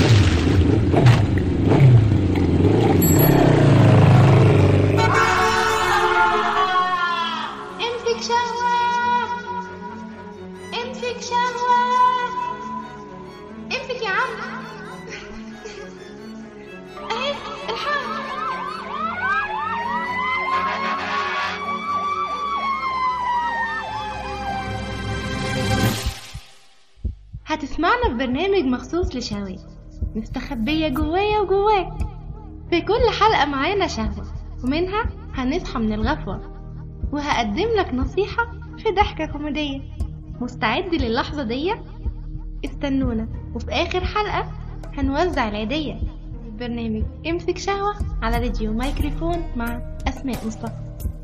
امسك شهوة امسك شهوة امسك يا عم اهي الحق هتسمعنا في برنامج مخصوص لشهوات مستخبية جوايا وجواك في كل حلقة معانا شهوة ومنها هنصحى من الغفوة وهقدم لك نصيحة في ضحكة كوميدية مستعد للحظة دي؟ استنونا وفي آخر حلقة هنوزع العيدية في برنامج امسك شهوة على راديو مايكروفون مع أسماء مصطفى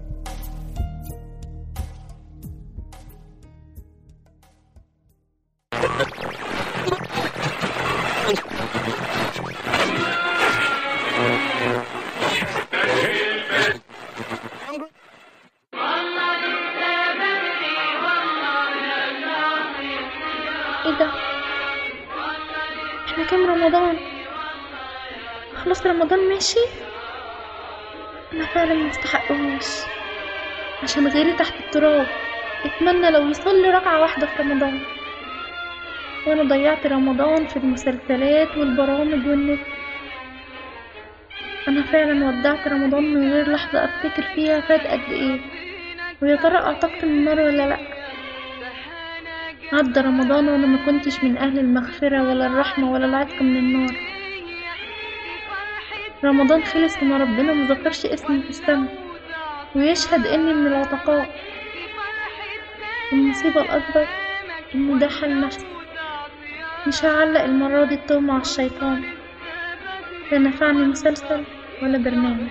ايه ده احنا كام رمضان خلاص رمضان ماشي انا فعلا مستحقهوش عشان غيري تحت التراب اتمنى لو يصلي ركعة واحدة في رمضان وانا ضيعت رمضان في المسلسلات والبرامج والنت انا فعلا ودعت رمضان من غير لحظة افتكر فيها فات قد ايه ويا ترى اعتقت من النار ولا لأ عدى رمضان وانا ما كنتش من اهل المغفرة ولا الرحمة ولا العتق من النار رمضان خلص وما ربنا مذكرش اسمي في السماء ويشهد اني من العتقاء المصيبة الاكبر انه ده حال نفسي مش هعلق المرة دي التهمة على الشيطان لا نفعني مسلسل ولا برنامج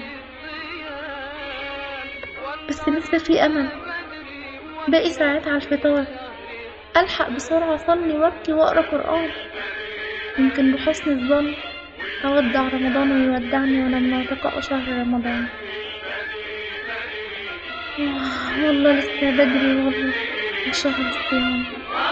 بس لسه في امل باقي ساعات على الفطار ألحق بسرعة أصلي وأبكي وأقرأ قرآن يمكن بحسن الظن أودع رمضان ويودعني وأنا من اعتقاء شهر رمضان آه، والله لسه بدري والله وشهر الصيام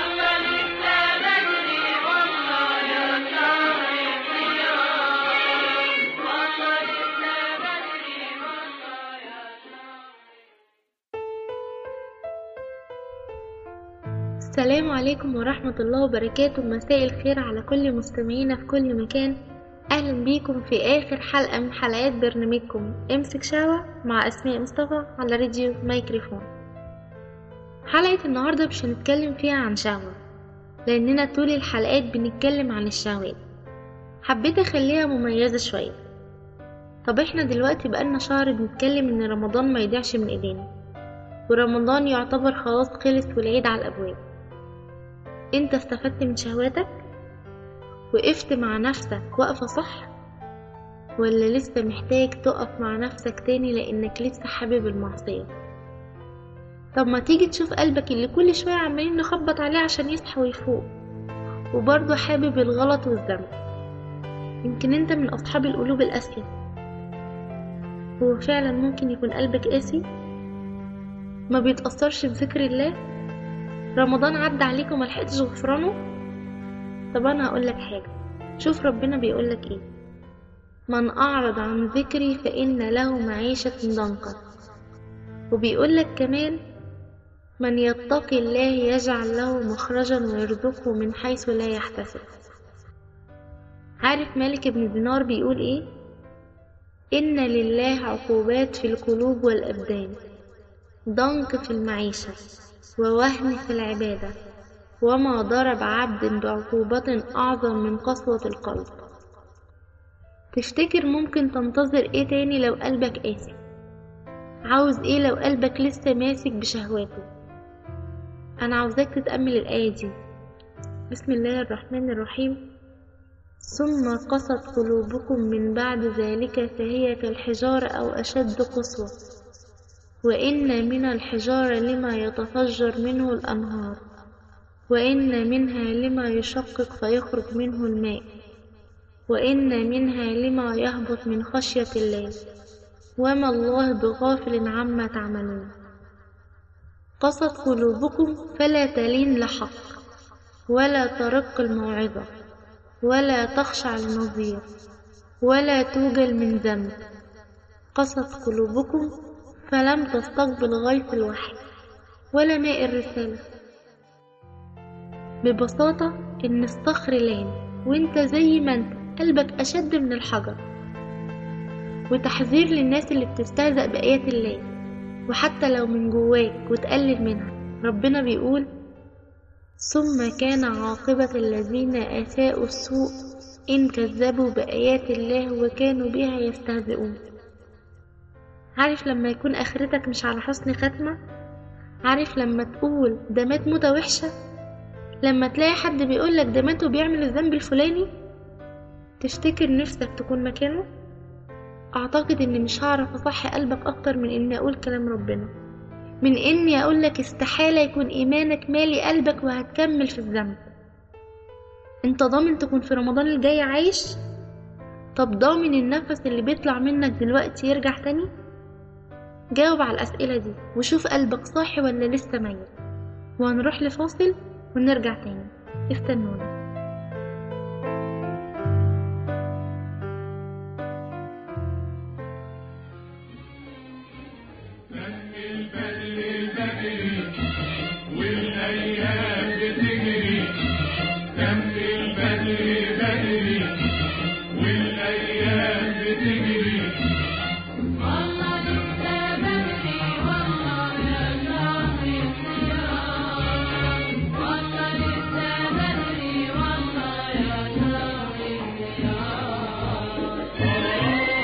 السلام عليكم ورحمة الله وبركاته مساء الخير على كل مستمعينا في كل مكان أهلا بيكم في آخر حلقة من حلقات برنامجكم امسك شاوة مع أسماء مصطفى على راديو مايكروفون حلقة النهاردة مش هنتكلم فيها عن شهوة لأننا طول الحلقات بنتكلم عن الشهوات حبيت أخليها مميزة شوية طب احنا دلوقتي بقالنا شهر بنتكلم إن رمضان ما يضيعش من إيدينا ورمضان يعتبر خلاص خلص والعيد على الأبواب انت استفدت من شهواتك وقفت مع نفسك وقفة صح ولا لسه محتاج تقف مع نفسك تاني لانك لسه حابب المعصية طب ما تيجي تشوف قلبك اللي كل شوية عمالين نخبط عليه عشان يصحى ويفوق وبرضه حابب الغلط والذنب يمكن انت من اصحاب القلوب القاسية هو فعلا ممكن يكون قلبك قاسي ما بيتأثرش بذكر الله رمضان عدى عليك وما لحقتش غفرانه طب انا هقول لك حاجه شوف ربنا بيقول لك ايه من اعرض عن ذكري فان له معيشه ضنكا وبيقول لك كمان من يتقي الله يجعل له مخرجا ويرزقه من حيث لا يحتسب عارف مالك بن دينار بيقول ايه ان لله عقوبات في القلوب والابدان ضنك في المعيشه ووهن في العبادة وما ضرب عبد بعقوبة أعظم من قسوة القلب تفتكر ممكن تنتظر ايه تاني لو قلبك قاسي عاوز ايه لو قلبك لسه ماسك بشهواته انا عاوزاك تتأمل الآية دي بسم الله الرحمن الرحيم ثم قست قلوبكم من بعد ذلك فهي كالحجارة أو أشد قسوة وإن من الحجارة لما يتفجر منه الأنهار وإن منها لما يشقق فيخرج منه الماء وإن منها لما يهبط من خشية الله وما الله بغافل عما تعملون قست قلوبكم فلا تلين لحق ولا ترق الموعظة ولا تخشع لنظير ولا توجل من ذنب قست قلوبكم فلم تستقبل غيث الوحي ولا ماء الرسالة ببساطة إن الصخر لان وإنت زي ما إنت قلبك أشد من الحجر وتحذير للناس اللي بتستهزأ بآيات الله وحتى لو من جواك وتقلل منها ربنا بيقول ثم كان عاقبة الذين أساءوا السوء إن كذبوا بآيات الله وكانوا بها يستهزئون عارف لما يكون آخرتك مش على حسن ختمة عارف لما تقول ده مات موتة وحشة لما تلاقي حد بيقولك ده مات وبيعمل الذنب الفلاني تفتكر نفسك تكون مكانه أعتقد إني مش هعرف أصحي قلبك أكتر من إني أقول كلام ربنا من إني أقولك استحالة يكون إيمانك مالي قلبك وهتكمل في الذنب أنت ضامن تكون في رمضان الجاي عايش؟ طب ضامن النفس اللي بيطلع منك دلوقتي يرجع تاني؟ جاوب على الأسئلة دي وشوف قلبك صاحي ولا لسه ميت وهنروح لفاصل ونرجع تاني استنونا والايام بتجري دم البدر بدري والايام بتجري والله لسه بدري والله يا شهر الصيام والله لسه بدري والله يا شهر الصيام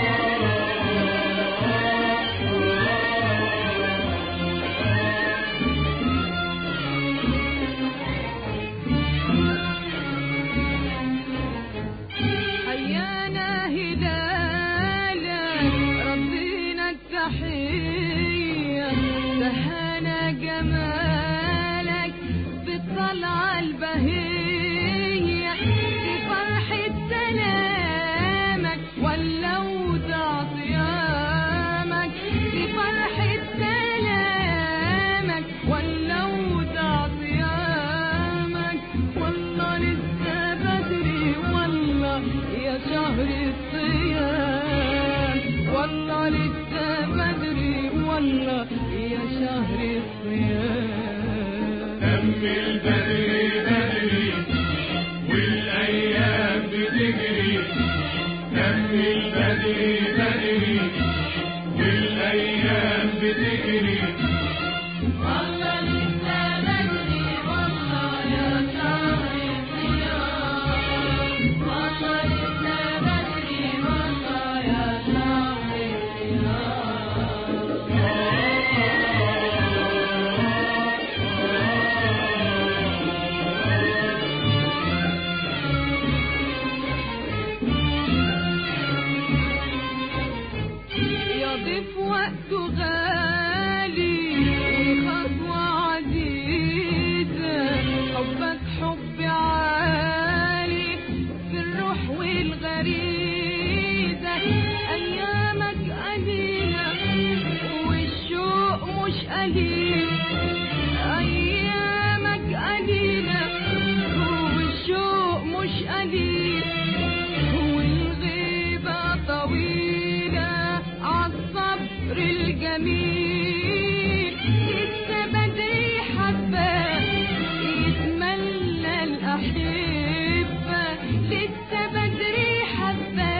حيانا هلالا ربنا التحية دهانا جمالك بالطلعة البهية بفرحة سلامك ولوت عصيامك بفرحة سلامك ولوت عصيامك والله لسه بدري والله يا شهر الصيام والله لسه بدري والله يا شهر الصيام دم البدر بدري والايام بتجري دم البدر بدري والايام بتجري والله لسه بدري والله يا شهر الصيام والله لسه بدري والله يا شهر الصيام يضيف وقته غالي وخطوة عزيزة حبك حب عالي في الروح والغريزة أيامك قليلة والشوق مش قليل أيامك قليلة والشوق مش قليل والغيبة طويلة عالصبر الجميل لسه بدري حبة يتمنى الأحبة لسه بدري حبة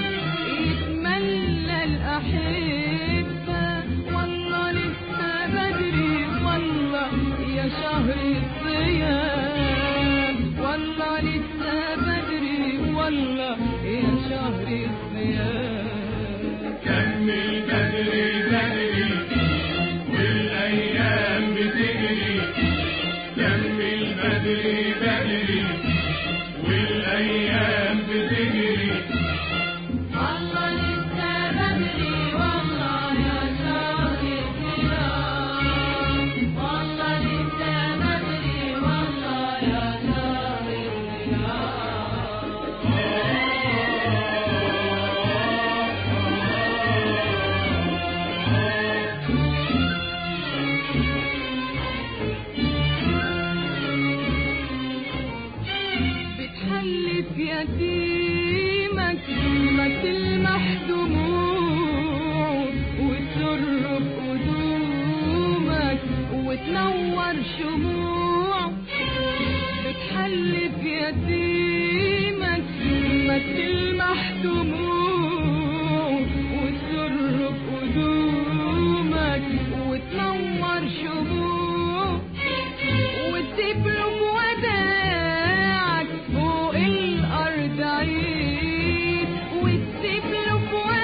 يتمنى الأحبة والله لسه بدري والله يا شهر الصيام والله لسه بدري والله يا شهر الصيام دم البدر بدري والايام بتجري دم البدر بدري والايام بتجري والله لسه بدري والله يا شهر الصيام والله لسه بدري والله يا شهر الصيام بتحلف يتيمك ما تلمح دموع وتسر بقدومك وتنور شموع بتحلف يتيمك ما تلمح دموع وتسر بقدومك وتنور شموع وتسيب له وداعك فوق الأرض عيد وتسيب له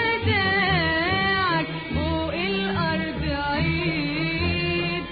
وداعك فوق الأرض عيد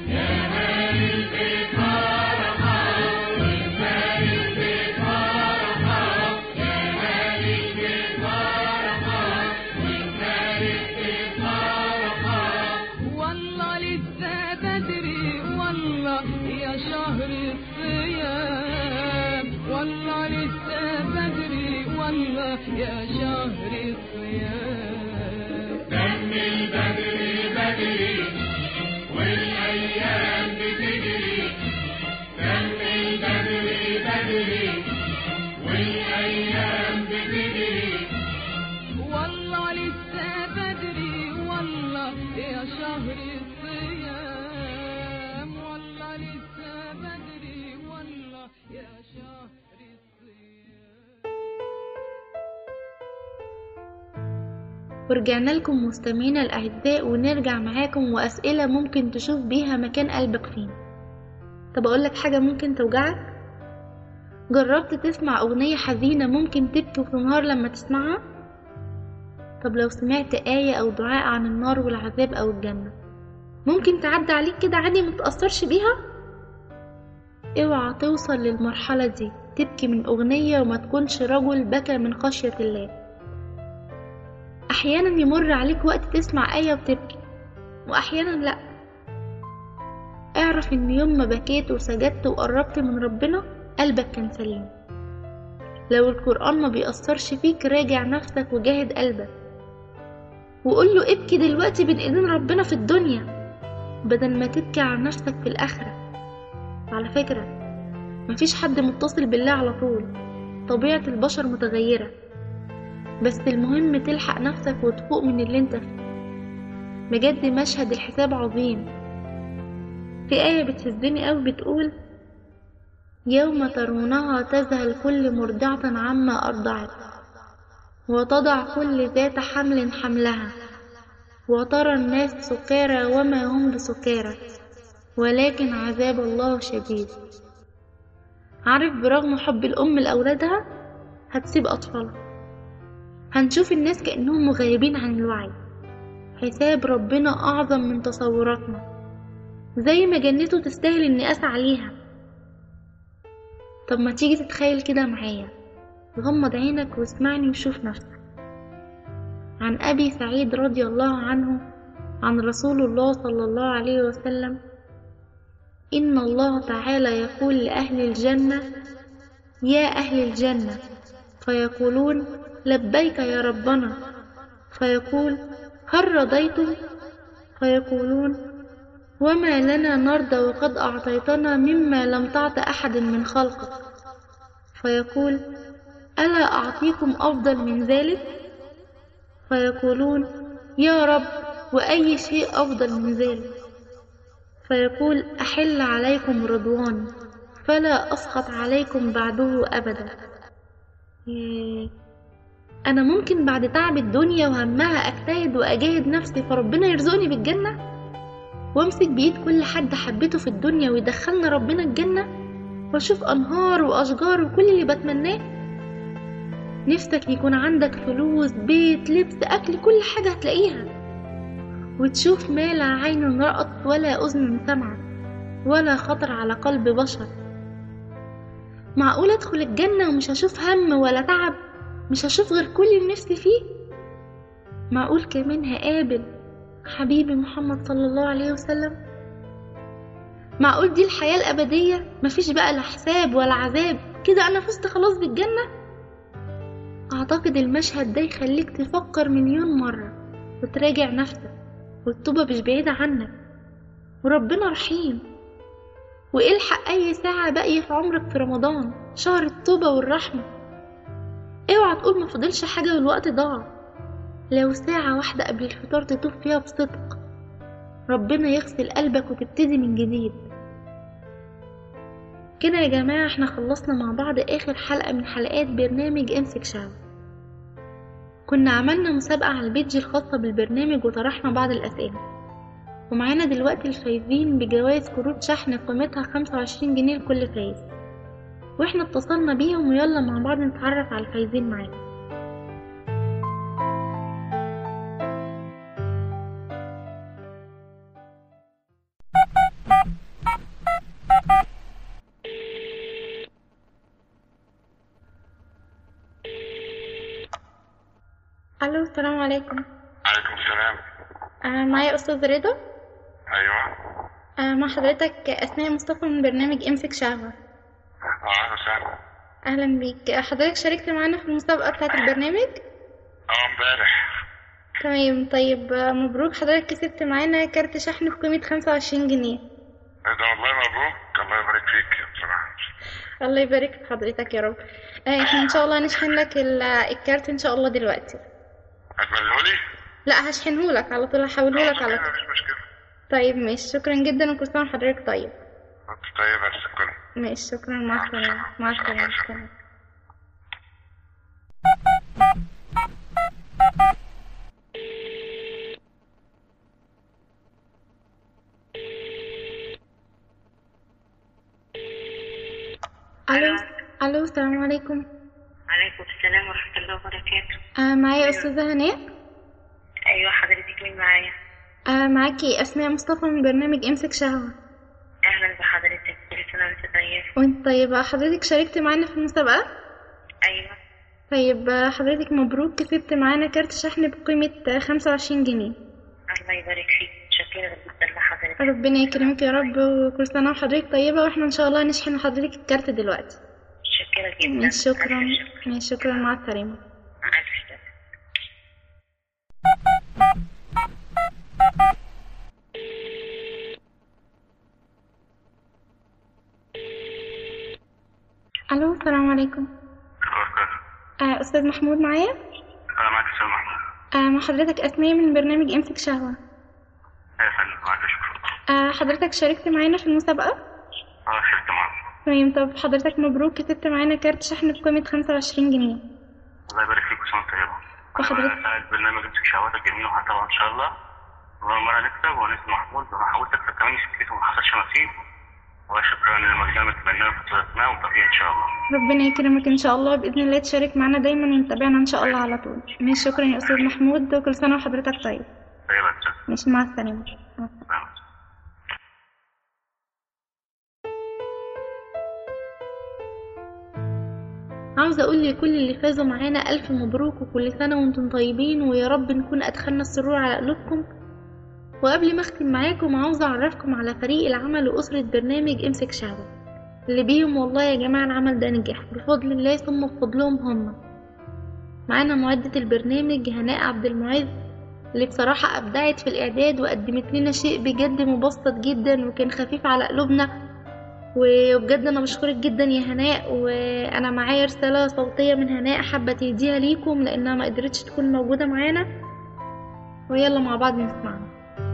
والله لسه بدري والله يا شهر الصيام والله لسه بدري والله يا شهر الصيام كمل بدري بدري والايام بتجري كمل بدري بدري والايام بتجري والله لسه بدري والله يا شهر الصيام والله لسه بدري والله يا شهر الصيام ورجعنا لكم مستمعينا الأعزاء ونرجع معاكم وأسئلة ممكن تشوف بيها مكان قلبك فين طب أقولك حاجة ممكن توجعك جربت تسمع أغنية حزينة ممكن تبكي وتنهار لما تسمعها طب لو سمعت آية أو دعاء عن النار والعذاب أو الجنة ممكن تعدي عليك كده عادي متأثرش بيها اوعى توصل للمرحلة دي تبكي من أغنية وما تكونش رجل بكى من خشية الله أحيانا يمر عليك وقت تسمع آية وتبكي وأحيانا لأ اعرف إن يوم ما بكيت وسجدت وقربت من ربنا قلبك كان سليم لو القرآن ما بيأثرش فيك راجع نفسك وجاهد قلبك وقول له ابكي دلوقتي بين ايدين ربنا في الدنيا بدل ما تبكي على نفسك في الآخرة على فكرة مفيش حد متصل بالله على طول طبيعة البشر متغيرة بس المهم تلحق نفسك وتفوق من اللي انت فيه بجد مشهد الحساب عظيم في آية بتهزني قوي بتقول يوم ترونها تذهل كل مرضعة عما أرضعت وتضع كل ذات حمل حملها وترى الناس سكارى وما هم بسكارى ولكن عذاب الله شديد عارف برغم حب الأم لأولادها هتسيب أطفالها هنشوف الناس كأنهم مغيبين عن الوعي حساب ربنا أعظم من تصوراتنا زي ما جنته تستاهل إني أسعى عليها طب ما تيجي تتخيل كده معايا غمض عينك واسمعني وشوف نفسك عن أبي سعيد رضي الله عنه عن رسول الله صلى الله عليه وسلم إن الله تعالى يقول لأهل الجنة يا أهل الجنة فيقولون لبيك يا ربنا فيقول هل رضيتم فيقولون وما لنا نرضى وقد أعطيتنا مما لم تعط أحد من خلقك فيقول ألا أعطيكم أفضل من ذلك فيقولون يا رب وأي شيء أفضل من ذلك فيقول أحل عليكم رضوان فلا أسخط عليكم بعده أبدا ياه. أنا ممكن بعد تعب الدنيا وهمها أجتهد وأجاهد نفسي فربنا يرزقني بالجنة وامسك بإيد كل حد حبيته في الدنيا ويدخلنا ربنا الجنة واشوف أنهار وأشجار وكل اللي بتمناه نفسك يكون عندك فلوس بيت لبس أكل كل حاجة هتلاقيها وتشوف ما لا عين رأت ولا أذن سمعت ولا خطر على قلب بشر معقول أدخل الجنة ومش هشوف هم ولا تعب مش هشوف غير كل اللي نفسي فيه معقول كمان هقابل حبيبي محمد صلى الله عليه وسلم معقول دي الحياة الأبدية مفيش بقى لا حساب ولا عذاب كده أنا فزت خلاص بالجنة أعتقد المشهد ده يخليك تفكر مليون مرة وتراجع نفسك والتوبة مش بعيدة عنك وربنا رحيم والحق أي ساعة باقية في عمرك في رمضان شهر التوبة والرحمة اوعى تقول ما فضلش حاجة والوقت ضاع لو ساعة واحدة قبل الفطار تتوب فيها بصدق ربنا يغسل قلبك وتبتدي من جديد كده يا جماعة احنا خلصنا مع بعض آخر حلقة من حلقات برنامج امسك شعب كنا عملنا مسابقة على البيج الخاصة بالبرنامج وطرحنا بعض الأسئلة ومعانا دلوقتي الفايزين بجوائز كروت شحن قيمتها خمسة وعشرين جنيه لكل فايز واحنا اتصلنا بيهم ويلا مع بعض نتعرف على الفايزين معانا الو السلام عليكم عليكم السلام آه معايا استاذ رضا ايوه آه مع حضرتك اسماء مصطفى من برنامج امسك شهوة اهلا وسهلا اهلا بيك آه، حضرتك شاركت معانا في المسابقة بتاعة البرنامج اه امبارح تمام طيب آه، مبروك حضرتك كسبت معانا كارت شحن بقيمة خمسة وعشرين جنيه ايه ده والله مبروك الله يبارك فيك بصراحه الله يبارك في حضرتك يا رب آه، احنا ان شاء الله هنشحن لك ال- الكارت ان شاء الله دلوقتي هتملهولي؟ لا هشحنه لك على طول هحوله لك على طول مفيش مشكله طيب ماشي شكرا جدا وكل سنة وحضرتك طيب انت طيب بس كله ماشي شكرا مع السلامة مع السلامة شكرا الو الو السلام عليكم عليكم السلام ورحمة الله وبركاته آه معايا استاذة هناء أيوة حضرتك مين معايا آه معاكي اسماء مصطفى من برنامج امسك شهوة أهلا بحضرتك كل سنة وأنت طيب وانت طيب حضرتك شاركت معانا في المسابقة أيوة طيب آه، حضرتك مبروك كسبت معانا كارت شحن بقيمة خمسة وعشرين جنيه الله يبارك فيك شكرا جدا لحضرتك ربنا يكرمك يا رب وكل سنة وحضرتك طيبة واحنا ان شاء الله هنشحن لحضرتك الكارت دلوقتي شكرا جدا شكرا ألف شكر. شكرا مع السلامة مع ألف سلامة الو السلام عليكم آه استاذ محمود معايا انا معاك استاذ محمود آه مع حضرتك اسماء من برنامج امسك شهوة يا فندم معاك شكرا آه حضرتك شاركت معانا في المسابقة اه شركة معاك تمام طب حضرتك مبروك كسبت معانا كارت شحن بقيمة خمسة وعشرين جنيه الله يبارك فيك وسنة طيبة وحضرتك؟ أنا ساعد برنامج امسك شهوات الجميل وهتابعه ان شاء الله والله مرة نكسب وانا اسمي محمود وانا حاولت اكسب كمان شركتي وما حصلش نصيب وشكرا للمجال البرنامج في الاسماء وتوفيق ان شاء الله ربنا يكرمك ان شاء الله باذن الله تشارك معانا دايما ونتابعنا ان شاء الله على طول ماشي شكرا يا استاذ محمود وكل سنه وحضرتك طيب طيب يا استاذ ماشي مع السلامه مع السلامة. سلام. عاوزه اقول لكل اللي فازوا معانا الف مبروك وكل سنه وانتم طيبين ويا رب نكون ادخلنا السرور على قلوبكم وقبل ما اختم معاكم عاوزه اعرفكم على فريق العمل واسره برنامج امسك شهوه اللي بيهم والله يا جماعه العمل ده نجح بفضل الله ثم بفضلهم هم معانا معدة البرنامج هناء عبد المعز اللي بصراحة أبدعت في الإعداد وقدمت لنا شيء بجد مبسط جدا وكان خفيف على قلوبنا وبجد أنا بشكرك جدا يا هناء وأنا معايا رسالة صوتية من هناء حابة تهديها ليكم لأنها ما قدرتش تكون موجودة معانا ويلا مع بعض نسمعها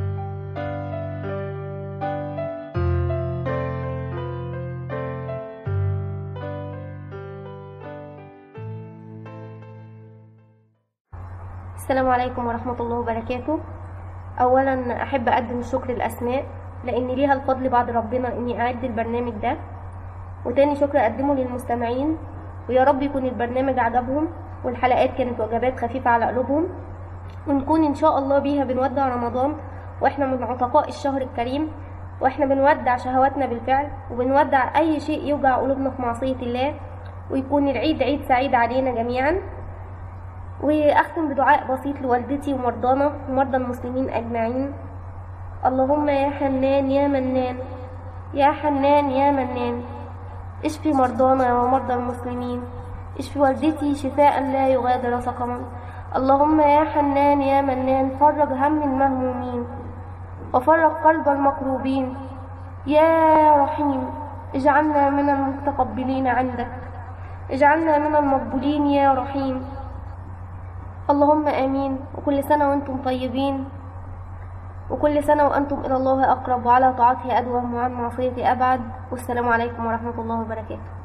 السلام عليكم ورحمة الله وبركاته أولا أحب أقدم الشكر لأسماء لأن ليها الفضل بعد ربنا إني أعد البرنامج ده وتاني شكر أقدمه للمستمعين ويا رب يكون البرنامج عجبهم والحلقات كانت وجبات خفيفة على قلوبهم ونكون إن شاء الله بيها بنودع رمضان وإحنا من عتقاء الشهر الكريم وإحنا بنودع شهواتنا بالفعل وبنودع أي شيء يوجع قلوبنا في معصية الله ويكون العيد عيد سعيد علينا جميعا واختم بدعاء بسيط لوالدتي ومرضانا ومرضى المسلمين اجمعين اللهم يا حنان يا منان يا حنان يا منان اشفي مرضانا ومرضى المسلمين اشفي والدتي شفاء لا يغادر سقما اللهم يا حنان يا منان فرج هم المهمومين وفرج قلب المكروبين يا رحيم اجعلنا من المتقبلين عندك اجعلنا من المقبولين يا رحيم اللهم آمين وكل سنة وأنتم طيبين وكل سنة وأنتم إلى الله أقرب وعلى طاعته أدوم وعن معصيته أبعد والسلام عليكم ورحمة الله وبركاته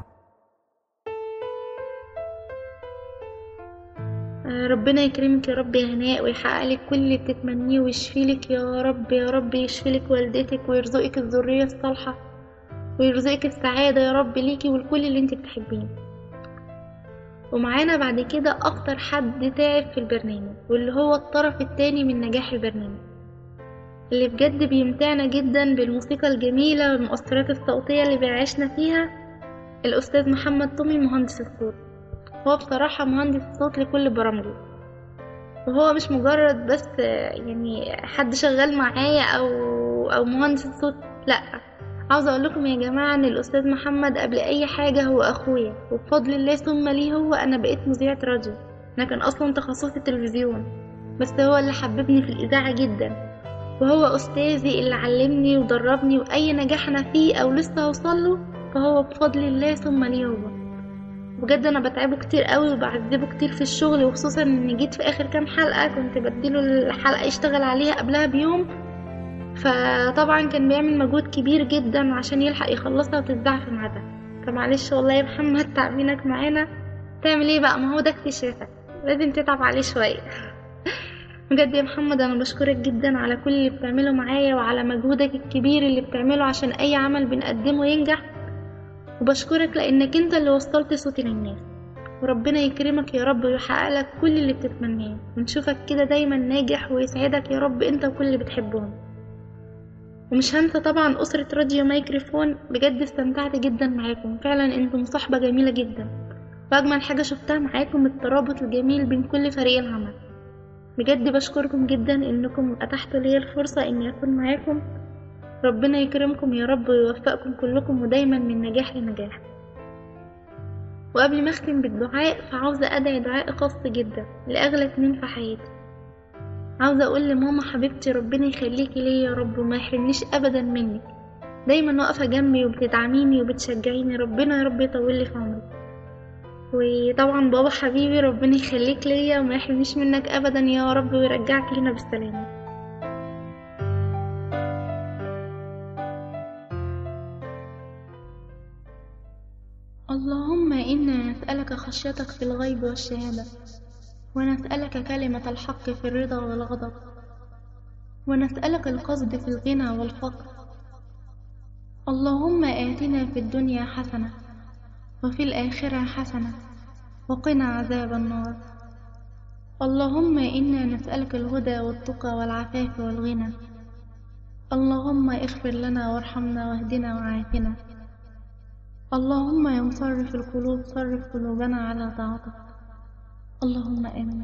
آه، ربنا يكرمك يا رب يا هناء ويحقق لك كل اللي بتتمنيه ويشفي لك يا رب يا رب يشفي لك والدتك ويرزقك الذرية الصالحة ويرزقك السعادة يا رب ليكي ولكل اللي انت بتحبيه ومعانا بعد كده أكتر حد تعب في البرنامج واللي هو الطرف التاني من نجاح البرنامج اللي بجد بيمتعنا جدا بالموسيقى الجميلة والمؤثرات الصوتية اللي بيعيشنا فيها الأستاذ محمد طومي مهندس الصوت هو بصراحة مهندس صوت لكل برامجه وهو مش مجرد بس آه، يعني حد شغال معايا أو أو مهندس صوت لأ عاوزة أقول لكم يا جماعة إن الأستاذ محمد قبل أي حاجة هو أخويا وبفضل الله ثم ليه هو أنا بقيت مذيعة راديو أنا كان أصلا تخصصي التلفزيون بس هو اللي حببني في الإذاعة جدا وهو أستاذي اللي علمني ودربني وأي نجاح أنا فيه أو لسه هوصله فهو بفضل الله ثم ليه هو بجد انا بتعبه كتير قوي وبعذبه كتير في الشغل وخصوصا ان جيت في اخر كام حلقه كنت بديله الحلقه يشتغل عليها قبلها بيوم فطبعا كان بيعمل مجهود كبير جدا عشان يلحق يخلصها وتتذاع في ميعادها فمعلش والله يا محمد تعبينك معانا تعمل ايه بقى ما هو ده اكتشافك لازم تتعب عليه شويه بجد يا محمد انا بشكرك جدا على كل اللي بتعمله معايا وعلى مجهودك الكبير اللي بتعمله عشان اي عمل بنقدمه ينجح وبشكرك لانك انت اللي وصلت صوتي للناس وربنا يكرمك يا رب ويحقق لك كل اللي بتتمناه ونشوفك كده دايما ناجح ويسعدك يا رب انت وكل اللي بتحبهم ومش هنسى طبعا أسرة راديو مايكروفون بجد استمتعت جدا معاكم فعلا انتم صحبة جميلة جدا وأجمل حاجة شفتها معاكم الترابط الجميل بين كل فريق العمل بجد بشكركم جدا انكم اتحتوا لي الفرصة اني اكون معاكم ربنا يكرمكم يا رب ويوفقكم كلكم ودايما من نجاح لنجاح وقبل ما اختم بالدعاء فعاوزة ادعي دعاء خاص جدا لاغلى اتنين في حياتي عاوزة اقول لماما حبيبتي ربنا يخليكي ليا يا رب وما يحرمنيش ابدا منك دايما واقفة جنبي وبتدعميني وبتشجعيني ربنا يا رب يطول لي في عمرك وطبعا بابا حبيبي ربنا يخليك ليا وما يحرمنيش منك ابدا يا رب ويرجعك لنا بالسلامة اللهم إنا نسألك خشيتك في الغيب والشهادة ونسألك كلمة الحق في الرضا والغضب ونسألك القصد في الغنى والفقر اللهم آتنا في الدنيا حسنة وفي الآخرة حسنة وقنا عذاب النار اللهم إنا نسألك الهدى والتقى والعفاف والغنى اللهم اغفر لنا وارحمنا واهدنا وعافنا اللهم يا مصرف القلوب صرف قلوبنا على طاعتك اللهم آمين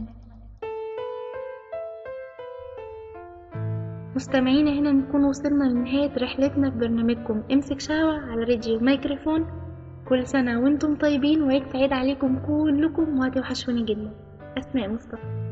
مستمعينا هنا نكون وصلنا لنهاية رحلتنا في برنامجكم امسك شهوة على راديو مايكروفون كل سنة وانتم طيبين وعيد سعيد عليكم كلكم وهتوحشوني جدا أسماء مصطفى